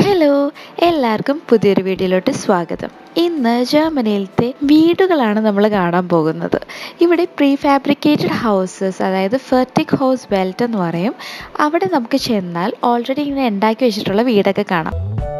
hello എല്ലാവർക്കും പുതിയൊരു വീഡിയോയിലോട്ട് സ്വാഗതം ഇന്ന് ജർമ്മനിയിലത്തെ വീടുകളാണ് നമ്മൾ കാണാൻ പോകുന്നത് ഇവിടെ പ്രീ ഫാബ്രിക്കേറ്റഡ് ഹൗസസ് അതായത് ഫെർട്ടിക് ഹൗസ് ബെൽറ്റ് എന്ന് പറയും അവിടെ നമുക്ക് ചെന്നാൽ ഓൾറെഡി ഇങ്ങനെ ഉണ്ടാക്കി വെച്ചിട്ടുള്ള വീടൊക്കെ കാണാം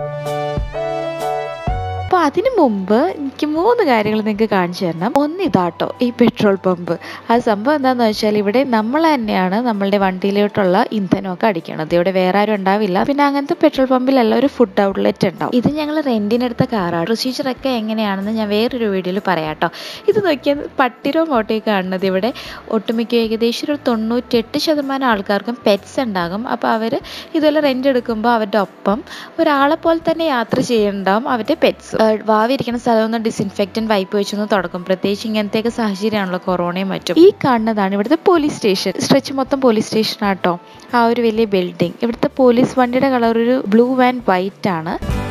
അപ്പോൾ അതിനു മുമ്പ് എനിക്ക് മൂന്ന് കാര്യങ്ങൾ നിങ്ങൾക്ക് കാണിച്ചു തരണം ഒന്ന് ഇതാട്ടോ ഈ പെട്രോൾ പമ്പ് ആ സംഭവം എന്താണെന്ന് വെച്ചാൽ ഇവിടെ നമ്മൾ തന്നെയാണ് നമ്മളുടെ വണ്ടിയിലോട്ടുള്ള ഇന്ധനമൊക്കെ അടിക്കണത് ഇവിടെ വേറെ ആരും ഉണ്ടാവില്ല പിന്നെ അങ്ങനത്തെ പെട്രോൾ പമ്പിലല്ല ഒരു ഫുഡ് ഔട്ട്ലെറ്റ് ഉണ്ടാവും ഇത് ഞങ്ങൾ റെൻറ്റിനെടുത്ത കാറാണ് പ്രൊസീജിയറൊക്കെ എങ്ങനെയാണെന്ന് ഞാൻ വേറൊരു വീഡിയോയിൽ പറയാം കേട്ടോ ഇത് നോക്കിയാൽ പട്ടിരോ മോട്ടോയോ കാണുന്നത് ഇവിടെ ഒട്ടുമിക്ക ഏകദേശം ഒരു തൊണ്ണൂറ്റെട്ട് ശതമാനം ആൾക്കാർക്കും പെറ്റ്സ് ഉണ്ടാകും അപ്പോൾ അവർ ഇതുപോലെ റെൻ്റ് എടുക്കുമ്പോൾ അവരുടെ ഒപ്പം ഒരാളെ പോലെ തന്നെ യാത്ര ചെയ്യുന്നുണ്ടാവും അവരുടെ പെറ്റ്സ് വാവി ഇരിക്കുന്ന സ്ഥലം ഒന്ന് ഡിസിൻഫെക്റ്റൻറ്റ് വൈപ്പ് വെച്ചൊന്ന് തുടക്കും പ്രത്യേകിച്ച് ഇങ്ങനത്തെയൊക്കെ സാഹചര്യമാണല്ലോ കൊറോണയും മറ്റും ഈ കാണുന്നതാണ് ഇവിടുത്തെ പോലീസ് സ്റ്റേഷൻ സ്ട്രെച്ച് മൊത്തം പോലീസ് സ്റ്റേഷൻ ആട്ടോ ആ ഒരു വലിയ ബിൽഡിംഗ് ഇവിടുത്തെ പോലീസ് വണ്ടിയുടെ കളർ ഒരു ബ്ലൂ ആൻഡ് വൈറ്റ് ആണ്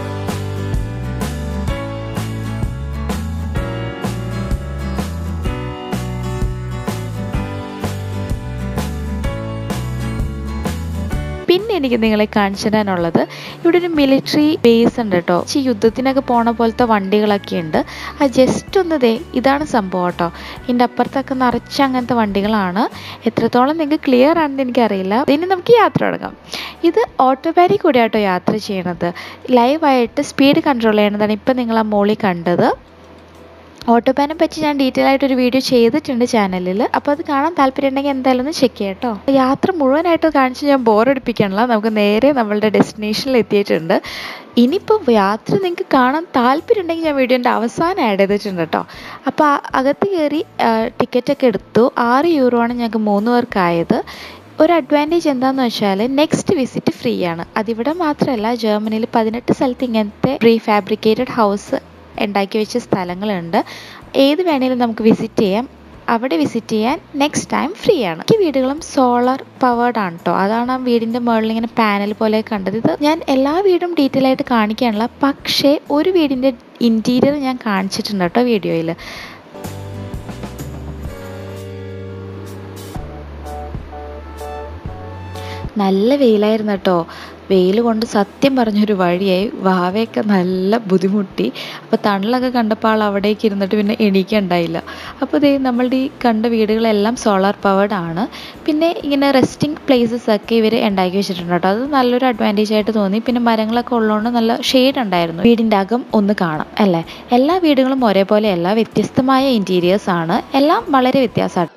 പിന്നെ എനിക്ക് നിങ്ങളെ കാണിച്ചു തരാനുള്ളത് ഇവിടെ ഒരു മിലിറ്ററി ബേസ് ഉണ്ട് കേട്ടോ ഈ യുദ്ധത്തിനൊക്കെ പോണ പോലത്തെ വണ്ടികളൊക്കെ ഉണ്ട് ആ ജസ്റ്റ് ഒന്ന് ദേ ഇതാണ് സംഭവം കേട്ടോ ഇതിൻ്റെ അപ്പുറത്തൊക്കെ നിറച്ച് അങ്ങനത്തെ വണ്ടികളാണ് എത്രത്തോളം നിങ്ങൾക്ക് ക്ലിയർ ആണെന്ന് എനിക്കറിയില്ല ഇനി നമുക്ക് യാത്ര തുടങ്ങാം ഇത് ഓട്ടോബാരി കൂടെ ആട്ടോ യാത്ര ചെയ്യണത് ലൈവായിട്ട് സ്പീഡ് കൺട്രോൾ ചെയ്യണതാണ് ഇപ്പം നിങ്ങൾ ആ മോളിൽ കണ്ടത് ഓട്ടോപാനെ പറ്റി ഞാൻ ഡീറ്റെയിൽ ആയിട്ട് ഒരു വീഡിയോ ചെയ്തിട്ടുണ്ട് ചാനലിൽ അപ്പോൾ അത് കാണാൻ താല്പര്യം ഉണ്ടെങ്കിൽ എന്തായാലും ഒന്ന് ചെക്ക് ചെയ്യാം കേട്ടോ യാത്ര മുഴുവനായിട്ട് കാണിച്ച് ഞാൻ ബോറടിപ്പിക്കണില്ല നമുക്ക് നേരെ നമ്മളുടെ ഡെസ്റ്റിനേഷനിൽ എത്തിയിട്ടുണ്ട് ഇനിയിപ്പോൾ യാത്ര നിങ്ങൾക്ക് കാണാൻ താല്പര്യം ഉണ്ടെങ്കിൽ ഞാൻ വീഡിയോൻ്റെ അവസാനം ആഡ് ചെയ്തിട്ടുണ്ട് കേട്ടോ അപ്പോൾ അകത്ത് കയറി ടിക്കറ്റൊക്കെ എടുത്തു ആറ് യൂറോ ആണ് ഞങ്ങൾക്ക് മൂന്ന് പേർക്കായത് ഒരു അഡ്വാൻറ്റേജ് എന്താണെന്ന് വെച്ചാൽ നെക്സ്റ്റ് വിസിറ്റ് ഫ്രീ ആണ് അതിവിടെ മാത്രമല്ല ജർമ്മനിയിൽ പതിനെട്ട് സ്ഥലത്ത് ഇങ്ങനത്തെ പ്രീ ഫാബ്രിക്കേറ്റഡ് ഹൗസ് ഉണ്ടാക്കി വെച്ച സ്ഥലങ്ങളുണ്ട് ഏത് വേണേലും നമുക്ക് വിസിറ്റ് ചെയ്യാം അവിടെ വിസിറ്റ് ചെയ്യാൻ നെക്സ്റ്റ് ടൈം ഫ്രീ ആണ് ഈ വീടുകളും സോളാർ പവേർഡ് ആണ് കേട്ടോ അതാണ് ആ വീടിൻ്റെ മുകളിൽ ഇങ്ങനെ പാനൽ പോലെ കണ്ടത് ഇത് ഞാൻ എല്ലാ വീടും ഡീറ്റെയിൽ ആയിട്ട് കാണിക്കാനുള്ള പക്ഷേ ഒരു വീടിൻ്റെ ഇൻറ്റീരിയർ ഞാൻ കാണിച്ചിട്ടുണ്ട് കേട്ടോ വീഡിയോയിൽ നല്ല വെയിലായിരുന്നു കേട്ടോ വെയിൽ കൊണ്ട് സത്യം പറഞ്ഞൊരു വഴിയായി വാവയൊക്കെ നല്ല ബുദ്ധിമുട്ടി അപ്പോൾ തണലൊക്കെ കണ്ടപ്പോൾ ആൾ അവിടേക്ക് ഇരുന്നിട്ട് പിന്നെ എണീക്കണ്ടായില്ല അപ്പോൾ ഇതേ നമ്മളുടെ ഈ കണ്ട വീടുകളെല്ലാം സോളാർ പവേർഡ് ആണ് പിന്നെ ഇങ്ങനെ റെസ്റ്റിംഗ് പ്ലേസസ് ഒക്കെ ഇവർ ഉണ്ടാക്കി വെച്ചിട്ടുണ്ട് കേട്ടോ അത് നല്ലൊരു അഡ്വാൻറ്റേജ് ആയിട്ട് തോന്നി പിന്നെ മരങ്ങളൊക്കെ ഉള്ളതുകൊണ്ട് നല്ല ഷെയ്ഡ് ഉണ്ടായിരുന്നു വീടിൻ്റെ അകം ഒന്ന് കാണാം അല്ലേ എല്ലാ വീടുകളും ഒരേപോലെയല്ല വ്യത്യസ്തമായ ഇൻറ്റീരിയേഴ്സ് ആണ് എല്ലാം വളരെ വ്യത്യാസമാണ്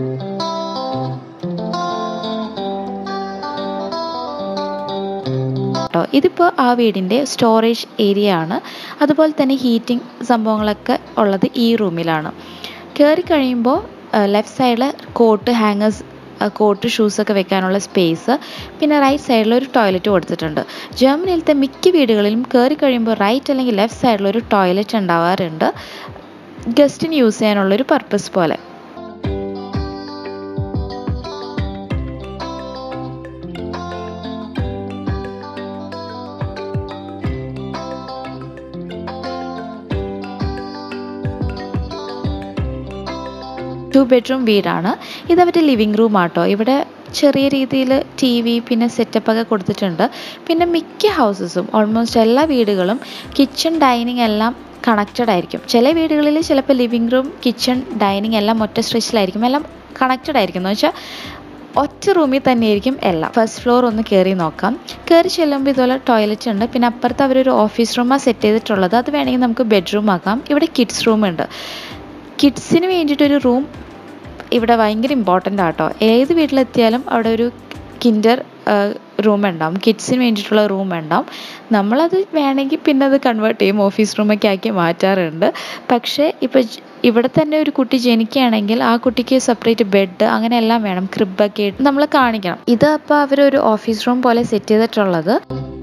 കേട്ടോ ഇതിപ്പോൾ ആ വീടിൻ്റെ സ്റ്റോറേജ് ഏരിയ ആണ് അതുപോലെ തന്നെ ഹീറ്റിംഗ് സംഭവങ്ങളൊക്കെ ഉള്ളത് ഈ റൂമിലാണ് കയറി കഴിയുമ്പോൾ ലെഫ്റ്റ് സൈഡിൽ കോട്ട് ഹാങ്ങേഴ്സ് കോട്ട് ഷൂസൊക്കെ വെക്കാനുള്ള സ്പേസ് പിന്നെ റൈറ്റ് സൈഡിൽ ഒരു ടോയ്ലറ്റ് കൊടുത്തിട്ടുണ്ട് ജർമ്മനിയിലത്തെ മിക്ക വീടുകളിലും കയറി കഴിയുമ്പോൾ റൈറ്റ് അല്ലെങ്കിൽ ലെഫ്റ്റ് സൈഡിൽ ഒരു ടോയ്ലറ്റ് ഉണ്ടാവാറുണ്ട് ഗസ്റ്റിന് യൂസ് ചെയ്യാനുള്ളൊരു പർപ്പസ് പോലെ ടു ബെഡ്റൂം വീടാണ് ഇത് അവരുടെ ലിവിങ് റൂം ആട്ടോ ഇവിടെ ചെറിയ രീതിയിൽ ടി വി പിന്നെ സെറ്റപ്പ് ഒക്കെ കൊടുത്തിട്ടുണ്ട് പിന്നെ മിക്ക ഹൗസസും ഓൾമോസ്റ്റ് എല്ലാ വീടുകളും കിച്ചൺ ഡൈനിങ് എല്ലാം കണക്റ്റഡ് ആയിരിക്കും ചില വീടുകളിൽ ചിലപ്പോൾ ലിവിങ് റൂം കിച്ചൺ ഡൈനിങ് എല്ലാം ഒറ്റ സ്ട്രെച്ചിലായിരിക്കും എല്ലാം കണക്റ്റഡ് ആയിരിക്കും എന്ന് വെച്ചാൽ ഒറ്റ റൂമിൽ തന്നെയായിരിക്കും എല്ലാം ഫസ്റ്റ് ഫ്ലോർ ഒന്ന് കയറി നോക്കാം കയറി ചെല്ലുമ്പോൾ ഇതുപോലെ ടോയ്ലറ്റ് ഉണ്ട് പിന്നെ അപ്പുറത്ത് അവരൊരു ഓഫീസ് റൂമാണ് സെറ്റ് ചെയ്തിട്ടുള്ളത് അത് വേണമെങ്കിൽ നമുക്ക് ബെഡ്റൂം ആക്കാം ഇവിടെ കിഡ്സ് റൂം ഉണ്ട് കിഡ്സിന് വേണ്ടിയിട്ടൊരു റൂം ഇവിടെ ഭയങ്കര ഇമ്പോർട്ടൻ്റ് ആട്ടോ ഏത് വീട്ടിലെത്തിയാലും അവിടെ ഒരു കിൻഡർ റൂം ഉണ്ടാവും കിഡ്സിന് വേണ്ടിയിട്ടുള്ള റൂം ഉണ്ടാവും നമ്മളത് വേണമെങ്കിൽ പിന്നെ അത് കൺവേർട്ട് ചെയ്യും ഓഫീസ് റൂമൊക്കെ ആക്കി മാറ്റാറുണ്ട് പക്ഷേ ഇപ്പോൾ ഇവിടെ തന്നെ ഒരു കുട്ടി ജനിക്കുകയാണെങ്കിൽ ആ കുട്ടിക്ക് സെപ്പറേറ്റ് ബെഡ് അങ്ങനെ എല്ലാം വേണം ക്രിബൊക്കെ ഇട്ട് നമ്മൾ കാണിക്കണം ഇത് അപ്പോൾ അവരൊരു ഓഫീസ് റൂം പോലെ സെറ്റ് ചെയ്തിട്ടുള്ളത്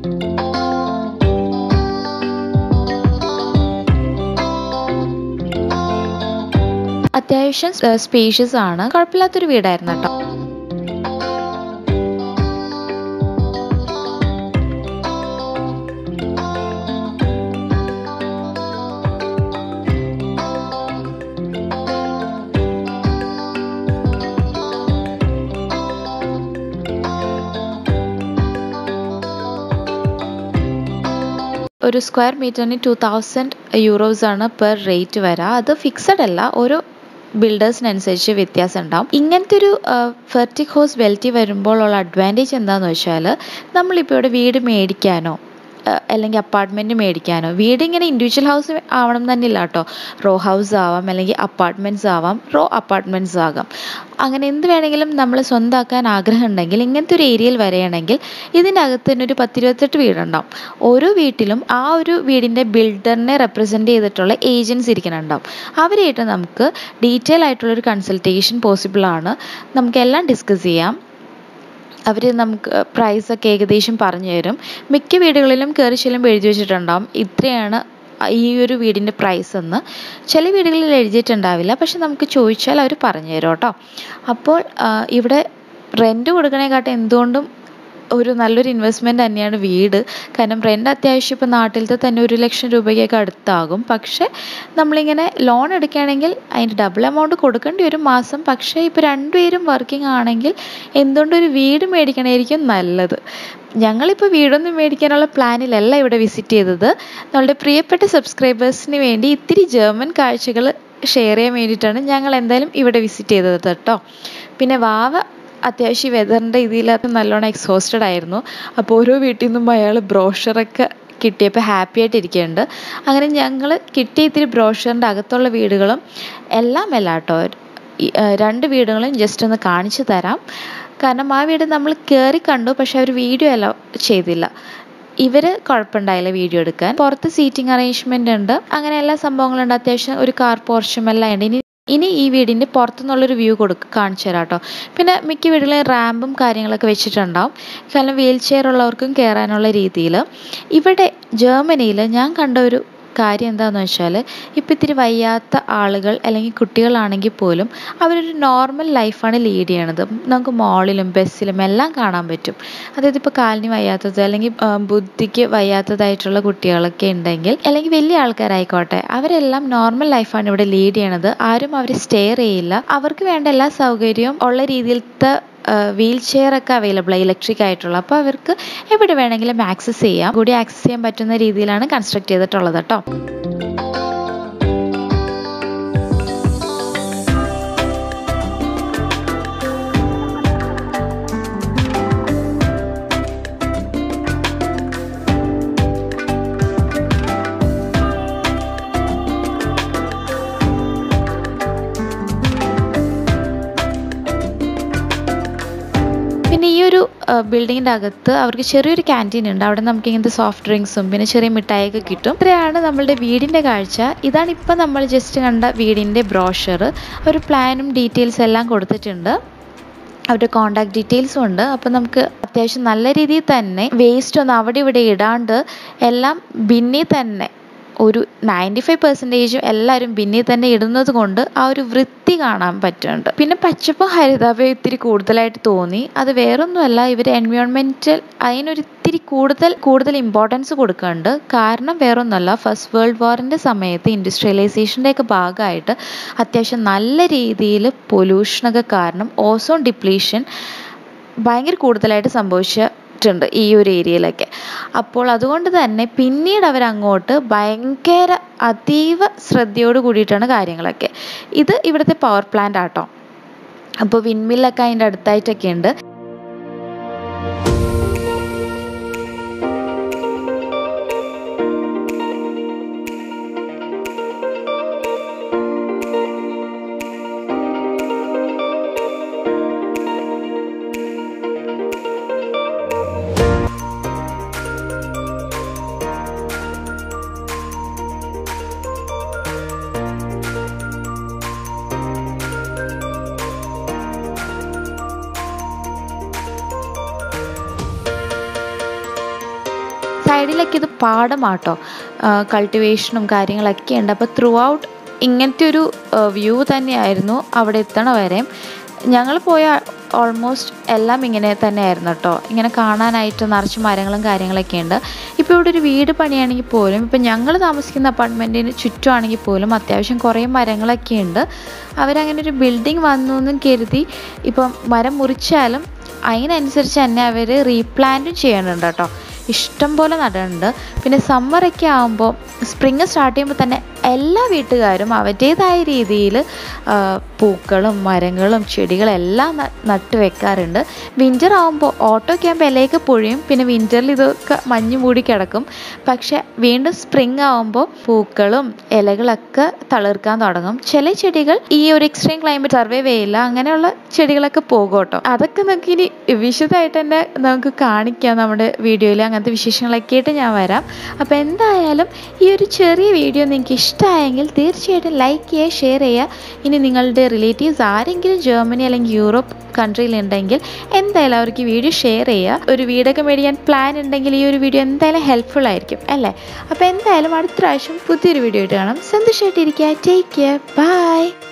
അത്യാവശ്യം സ്പേഷ്യസ് ആണ് കുഴപ്പമില്ലാത്തൊരു വീടായിരുന്നു കേട്ടോ ഒരു സ്ക്വയർ മീറ്ററിന് ടു തൗസൻഡ് യൂറോസ് ആണ് പെർ റേറ്റ് വരിക അത് ഫിക്സഡ് അല്ല ഓരോ ബിൽഡേഴ്സിനനുസരിച്ച് വ്യത്യാസം ഉണ്ടാവും ഇങ്ങനത്തെ ഒരു ഫെർട്ടിക് ഹൗസ് വെൽറ്റി വരുമ്പോൾ ഉള്ള അഡ്വാൻറ്റേജ് എന്താണെന്ന് വെച്ചാൽ നമ്മളിപ്പോൾ ഇവിടെ വീട് മേടിക്കാനോ അല്ലെങ്കിൽ അപ്പാർട്ട്മെൻറ്റ് മേടിക്കാനോ വീട് ഇങ്ങനെ ഇൻഡിവിജ്വൽ ഹൗസ് ആവണം തന്നെയില്ല കേട്ടോ റോ ഹൗസ് ആവാം അല്ലെങ്കിൽ അപ്പാർട്ട്മെൻറ്റ്സ് ആവാം റോ അപ്പാർട്ട്മെൻറ്റ്സ് ആകാം അങ്ങനെ എന്ത് വേണമെങ്കിലും നമ്മൾ സ്വന്തമാക്കാൻ ആഗ്രഹം ഉണ്ടെങ്കിൽ ഇങ്ങനത്തെ ഒരു ഏരിയയിൽ വരികയാണെങ്കിൽ ഇതിൻ്റെ അകത്ത് തന്നെ ഒരു പത്തിരുപത്തെട്ട് വീടുണ്ടാവും ഓരോ വീട്ടിലും ആ ഒരു വീടിൻ്റെ ബിൽഡറിനെ റെപ്രസെൻ്റ് ചെയ്തിട്ടുള്ള ഏജൻസ് ഇരിക്കുന്നുണ്ടാവും അവരായിട്ട് നമുക്ക് ഡീറ്റെയിൽ ആയിട്ടുള്ളൊരു കൺസൾട്ടേഷൻ പോസിബിളാണ് നമുക്കെല്ലാം ഡിസ്കസ് ചെയ്യാം അവർ നമുക്ക് പ്രൈസൊക്കെ ഏകദേശം പറഞ്ഞു തരും മിക്ക വീടുകളിലും കയറി ചെല്ലുമ്പോൾ എഴുതി വെച്ചിട്ടുണ്ടാവും ഇത്രയാണ് ഈ ഒരു വീടിൻ്റെ പ്രൈസ് എന്ന് ചില വീടുകളിൽ എഴുതിയിട്ടുണ്ടാവില്ല പക്ഷെ നമുക്ക് ചോദിച്ചാൽ അവർ പറഞ്ഞു തരും കേട്ടോ അപ്പോൾ ഇവിടെ റെൻറ്റ് കൊടുക്കണേക്കാട്ടും എന്തുകൊണ്ടും ഒരു നല്ലൊരു ഇൻവെസ്റ്റ്മെൻറ്റ് തന്നെയാണ് വീട് കാരണം റെൻ്റ് അത്യാവശ്യം ഇപ്പോൾ നാട്ടിലത്തെ തന്നെ ഒരു ലക്ഷം രൂപയ്ക്കൊക്കെ അടുത്താകും പക്ഷേ നമ്മളിങ്ങനെ ലോൺ എടുക്കുകയാണെങ്കിൽ അതിൻ്റെ ഡബിൾ എമൗണ്ട് കൊടുക്കേണ്ടി വരും മാസം പക്ഷേ ഇപ്പോൾ രണ്ടുപേരും വർക്കിംഗ് ആണെങ്കിൽ എന്തുകൊണ്ടൊരു വീട് മേടിക്കണമായിരിക്കും നല്ലത് ഞങ്ങളിപ്പോൾ വീടൊന്നും മേടിക്കാനുള്ള പ്ലാനിലല്ല ഇവിടെ വിസിറ്റ് ചെയ്തത് നമ്മളുടെ പ്രിയപ്പെട്ട സബ്സ്ക്രൈബേഴ്സിന് വേണ്ടി ഇത്തിരി ജർമ്മൻ കാഴ്ചകൾ ഷെയർ ചെയ്യാൻ വേണ്ടിയിട്ടാണ് ഞങ്ങൾ എന്തായാലും ഇവിടെ വിസിറ്റ് ചെയ്തത് കേട്ടോ പിന്നെ വാവ അത്യാവശ്യം വെതറിൻ്റെ ഇതിലകത്ത് നല്ലോണം എക്സോസ്റ്റഡ് ആയിരുന്നു അപ്പോൾ ഓരോ വീട്ടിൽ നിന്നും അയാൾ ബ്രോഷറൊക്കെ കിട്ടിയപ്പോൾ ഹാപ്പി ആയിട്ട് ഇരിക്കുന്നുണ്ട് അങ്ങനെ ഞങ്ങൾ കിട്ടിയ ഇത്തിരി ബ്രോഷറിൻ്റെ അകത്തുള്ള വീടുകളും എല്ലാം അല്ല കേട്ടോ രണ്ട് വീടുകളും ജസ്റ്റ് ഒന്ന് കാണിച്ചു തരാം കാരണം ആ വീട് നമ്മൾ കയറി കണ്ടു പക്ഷെ അവർ വീഡിയോ അല്ല ചെയ്തില്ല ഇവർ കുഴപ്പമുണ്ടായില്ല വീഡിയോ എടുക്കാൻ പുറത്ത് സീറ്റിംഗ് അറേഞ്ച്മെൻ്റ് ഉണ്ട് അങ്ങനെ എല്ലാ സംഭവങ്ങളും ഉണ്ട് അത്യാവശ്യം ഒരു കാർ പോർച്ചും എല്ലാം ഉണ്ട് ഇനി ഇനി ഈ വീടിൻ്റെ പുറത്തുനിന്നുള്ളൊരു വ്യൂ കൊടുക്ക കാണിച്ചു തരാം കേട്ടോ പിന്നെ മിക്ക വീടുകളിലും റാമ്പും കാര്യങ്ങളൊക്കെ വെച്ചിട്ടുണ്ടാവും കാരണം വീൽ ചെയർ ഉള്ളവർക്കും കയറാനുള്ള രീതിയിൽ ഇവിടെ ജർമ്മനിയിൽ ഞാൻ കണ്ട ഒരു കാര്യം എന്താണെന്ന് വെച്ചാൽ ഇപ്പം ഇത്തിരി വയ്യാത്ത ആളുകൾ അല്ലെങ്കിൽ കുട്ടികളാണെങ്കിൽ പോലും അവരൊരു നോർമൽ ലൈഫാണ് ലീഡ് ചെയ്യണത് നമുക്ക് മോളിലും ബസ്സിലും എല്ലാം കാണാൻ പറ്റും അതായത് ഇപ്പോൾ കാലിന് വയ്യാത്തത് അല്ലെങ്കിൽ ബുദ്ധിക്ക് വയ്യാത്തതായിട്ടുള്ള കുട്ടികളൊക്കെ ഉണ്ടെങ്കിൽ അല്ലെങ്കിൽ വലിയ ആൾക്കാരായിക്കോട്ടെ അവരെല്ലാം നോർമൽ ലൈഫാണ് ഇവിടെ ലീഡ് ചെയ്യണത് ആരും അവരെ സ്റ്റെയർ ചെയ്യില്ല അവർക്ക് വേണ്ട എല്ലാ സൗകര്യവും ഉള്ള രീതിയിലത്തെ വീൽ ചെയർ ഒക്കെ അവൈലബിൾ ഇലക്ട്രിക് ആയിട്ടുള്ള അപ്പോൾ അവർക്ക് എവിടെ വേണമെങ്കിലും ആക്സസ് ചെയ്യാം കൂടി ആക്സസ് ചെയ്യാൻ പറ്റുന്ന രീതിയിലാണ് കൺസ്ട്രക്ട് ചെയ്തിട്ടുള്ളത് കേട്ടോ പിന്നെ ഈ ഒരു ബിൽഡിങ്ങിൻ്റെ അകത്ത് അവർക്ക് ചെറിയൊരു ക്യാൻറ്റീൻ ഉണ്ട് അവിടെ നമുക്ക് ഇങ്ങനത്തെ സോഫ്റ്റ് ഡ്രിങ്ക്സും പിന്നെ ചെറിയ മിഠായിയൊക്കെ കിട്ടും ഇത്രയാണ് നമ്മളുടെ വീടിൻ്റെ കാഴ്ച ഇതാണ് ഇപ്പം നമ്മൾ ജസ്റ്റ് കണ്ട വീടിൻ്റെ ബ്രോഷർ ഒരു പ്ലാനും ഡീറ്റെയിൽസ് എല്ലാം കൊടുത്തിട്ടുണ്ട് അവരുടെ കോണ്ടാക്ട് ഡീറ്റെയിൽസും ഉണ്ട് അപ്പം നമുക്ക് അത്യാവശ്യം നല്ല രീതിയിൽ തന്നെ വേസ്റ്റ് ഒന്നും അവിടെ ഇവിടെ ഇടാണ്ട് എല്ലാം ബിന്നിൽ തന്നെ ഒരു നയൻറ്റി ഫൈവ് പെർസെൻറ്റേജും എല്ലാവരും ബിന്നിൽ തന്നെ ഇടുന്നത് കൊണ്ട് ആ ഒരു വൃത്തി കാണാൻ പറ്റുന്നുണ്ട് പിന്നെ പച്ചപ്പും ഹരിതാപയും ഇത്തിരി കൂടുതലായിട്ട് തോന്നി അത് വേറൊന്നുമല്ല ഇവർ എൻവയോൺമെൻറ്റൽ അതിനൊരു ഇത്തിരി കൂടുതൽ കൂടുതൽ ഇമ്പോർട്ടൻസ് കൊടുക്കുന്നുണ്ട് കാരണം വേറൊന്നുമല്ല ഫസ്റ്റ് വേൾഡ് വാറിൻ്റെ സമയത്ത് ഇൻഡസ്ട്രിയലൈസേഷൻ്റെ ഒക്കെ ഭാഗമായിട്ട് അത്യാവശ്യം നല്ല രീതിയിൽ പൊല്യൂഷനൊക്കെ കാരണം ഓസോൺ ഡിപ്ലീഷൻ ഭയങ്കര കൂടുതലായിട്ട് സംഭവിച്ച ണ്ട് ഈ ഒരു ഏരിയയിലൊക്കെ അപ്പോൾ അതുകൊണ്ട് തന്നെ പിന്നീട് അവരങ്ങോട്ട് ഭയങ്കര അതീവ ശ്രദ്ധയോട് കൂടിയിട്ടാണ് കാര്യങ്ങളൊക്കെ ഇത് ഇവിടുത്തെ പവർ പ്ലാന്റ് ആട്ടോ അപ്പോൾ വിൻമില്ലൊക്കെ അതിൻ്റെ അടുത്തായിട്ടൊക്കെ ഉണ്ട് സൈഡിലൊക്കെ ഇത് പാടമാട്ടോ കൾട്ടിവേഷനും കാര്യങ്ങളൊക്കെ ഉണ്ട് അപ്പോൾ ത്രൂ ഔട്ട് ഇങ്ങനത്തെ ഒരു വ്യൂ തന്നെയായിരുന്നു അവിടെ എത്തണ വരെ ഞങ്ങൾ പോയ ഓൾമോസ്റ്റ് എല്ലാം ഇങ്ങനെ തന്നെയായിരുന്നു കേട്ടോ ഇങ്ങനെ കാണാനായിട്ട് നിറച്ച് മരങ്ങളും കാര്യങ്ങളൊക്കെ ഉണ്ട് ഇപ്പോൾ ഇവിടെ ഒരു വീട് പണിയാണെങ്കിൽ പോലും ഇപ്പം ഞങ്ങൾ താമസിക്കുന്ന അപ്പാർട്ട്മെൻറ്റിന് ചുറ്റുമാണെങ്കിൽ പോലും അത്യാവശ്യം കുറേ മരങ്ങളൊക്കെ ഉണ്ട് അവരങ്ങനെ ഒരു ബിൽഡിംഗ് വന്നു എന്നും കരുതി ഇപ്പം മരം മുറിച്ചാലും അതിനനുസരിച്ച് തന്നെ അവർ റീപ്ലാന്റും ചെയ്യുന്നുണ്ട് കേട്ടോ ഇഷ്ടം പോലെ നടുന്നുണ്ട് പിന്നെ സമ്മറൊക്കെ ആകുമ്പോൾ സ്പ്രിങ് സ്റ്റാർട്ട് ചെയ്യുമ്പോൾ തന്നെ എല്ലാ വീട്ടുകാരും അവരുടേതായ രീതിയിൽ പൂക്കളും മരങ്ങളും ചെടികളും എല്ലാം ന- നട്ട് വെക്കാറുണ്ട് വിൻ്റർ ആകുമ്പോൾ ഓട്ടോക്കെ ആകുമ്പോൾ ഇലയൊക്കെ പൊഴിയും പിന്നെ വിൻ്ററിൽ ഇതൊക്കെ മഞ്ഞ് മൂടി കിടക്കും പക്ഷെ വീണ്ടും സ്പ്രിങ് ആകുമ്പോൾ പൂക്കളും ഇലകളൊക്കെ തളിർക്കാൻ തുടങ്ങും ചില ചെടികൾ ഈ ഒരു എക്സ്ട്രീം ക്ലൈമറ്റ് സർവൈവ് ചെയ്യില്ല അങ്ങനെയുള്ള ചെടികളൊക്കെ പോകും കേട്ടോ അതൊക്കെ നമുക്ക് ഇനി വിശദമായിട്ട് തന്നെ നമുക്ക് കാണിക്കാം നമ്മുടെ വീഡിയോയിൽ അങ്ങനത്തെ വിശേഷങ്ങളൊക്കെ ആയിട്ട് ഞാൻ വരാം അപ്പോൾ എന്തായാലും ഈ ഒരു ചെറിയ വീഡിയോ നിങ്ങൾക്ക് ഇഷ്ടമായെങ്കിൽ തീർച്ചയായിട്ടും ലൈക്ക് ചെയ്യുക ഷെയർ ചെയ്യുക ഇനി നിങ്ങളുടെ റിലേറ്റീവ്സ് ആരെങ്കിലും ജർമ്മനി അല്ലെങ്കിൽ യൂറോപ്പ് കൺട്രിയിൽ ഉണ്ടെങ്കിൽ എന്തായാലും അവർക്ക് ഈ വീഡിയോ ഷെയർ ചെയ്യുക ഒരു വീടൊക്കെ മേടിക്കാൻ പ്ലാൻ ഉണ്ടെങ്കിൽ ഈ ഒരു വീഡിയോ എന്തായാലും ഹെൽപ്ഫുൾ ആയിരിക്കും അല്ലേ അപ്പോൾ എന്തായാലും അടുത്ത പ്രാവശ്യം പുതിയൊരു വീഡിയോ ആയിട്ട് കാണാം സന്തോഷമായിട്ടിരിക്കുക ടേക്ക് കെയർ ബൈ